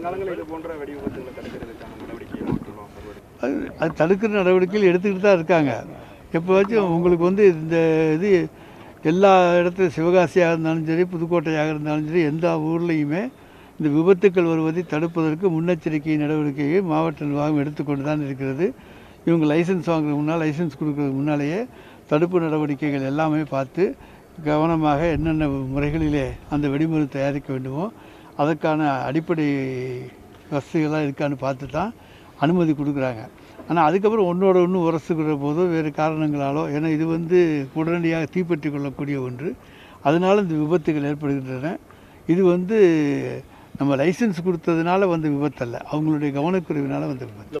வருங்காலங்களில் இது போன்ற வெடி விபத்துகளை தடுக்கிறதுக்கான நடவடிக்கையை மாற்றலாம் சார் அது அது தடுக்கிற நடவடிக்கைகள் எடுத்துக்கிட்டு தான் இருக்காங்க எப்போவாச்சும் உங்களுக்கு வந்து இந்த இது எல்லா இடத்துல சிவகாசியாக இருந்தாலும் சரி புதுக்கோட்டையாக இருந்தாலும் சரி எந்த ஊர்லேயுமே இந்த விபத்துக்கள் வருவதை தடுப்பதற்கு முன்னெச்சரிக்கை நடவடிக்கையை மாவட்ட நிர்வாகம் எடுத்துக்கொண்டு தான் இருக்கிறது இவங்க லைசன்ஸ் வாங்குறதுக்கு முன்னால் லைசன்ஸ் கொடுக்கறதுக்கு முன்னாலேயே தடுப்பு நடவடிக்கைகள் எல்லாமே பார்த்து கவனமாக என்னென்ன முறைகளிலே அந்த வெடிமருந்து தயாரிக்க வேண்டுமோ அதற்கான அடிப்படை வசதிகள்லாம் இருக்கான்னு பார்த்து தான் அனுமதி கொடுக்குறாங்க ஆனால் அதுக்கப்புறம் ஒன்றோட ஒன்று உரசுக்கிற போதோ வேறு காரணங்களாலோ ஏன்னா இது வந்து உடனடியாக தீப்பற்றி கொள்ளக்கூடிய ஒன்று அதனால இந்த விபத்துகள் ஏற்படுகின்றன இது வந்து நம்ம லைசன்ஸ் கொடுத்ததுனால வந்த விபத்தல்ல அவங்களுடைய கவனக்குறைவினால வந்த விபத்து